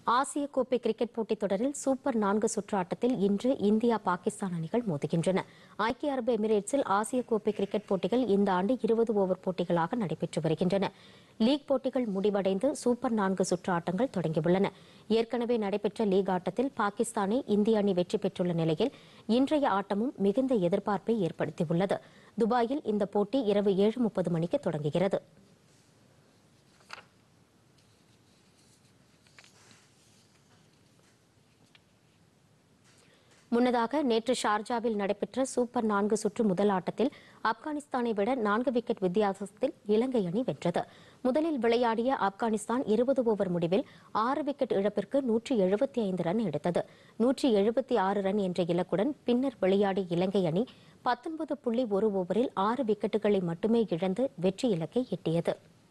ஆசிய கோப்பை கிரிக்கெட் போட்டித் தொடரில் சூப்பர் நான்கு சுற்று ஆட்டத்தில் இன்று இந்தியா பாகிஸ்தான் அணிகள் மோதுகின்றன ஐக்கிய அரபு எமிரேட்ஸில் ஆசிய கோப்பை கிரிக்கெட் போட்டிகள் இந்த ஆண்டு இருபது ஓவர் போட்டிகளாக நடைபெற்று வருகின்றன லீக் போட்டிகள் முடிவடைந்து சூப்பர் நான்கு சுற்று ஆட்டங்கள் தொடங்கியுள்ளன ஏற்கனவே நடைபெற்ற லீக் ஆட்டத்தில் பாகிஸ்தானை இந்திய அணி வெற்றி பெற்றுள்ள நிலையில் இன்றைய ஆட்டமும் மிகுந்த எதிர்பார்ப்பை ஏற்படுத்தியுள்ளது துபாயில் இந்த போட்டி இரவு ஏழு முப்பது மணிக்கு தொடங்குகிறது முன்னதாக நேற்று ஷார்ஜாவில் நடைபெற்ற சூப்பர் நான்கு சுற்று முதல் ஆட்டத்தில் ஆப்கானிஸ்தானை விட நான்கு விக்கெட் வித்தியாசத்தில் இலங்கை அணி வென்றது முதலில் விளையாடிய ஆப்கானிஸ்தான் இருபது ஓவர் முடிவில் ஆறு விக்கெட் இழப்பிற்கு நூற்றி எழுபத்தி ஐந்து ரன் எடுத்தது நூற்றி எழுபத்தி ஆறு ரன் என்ற இலக்குடன் பின்னர் விளையாடிய இலங்கை அணி பத்தொன்பது புள்ளி ஒரு ஓவரில் ஆறு விக்கெட்டுகளை மட்டுமே இழந்து வெற்றி இலக்கை எட்டியது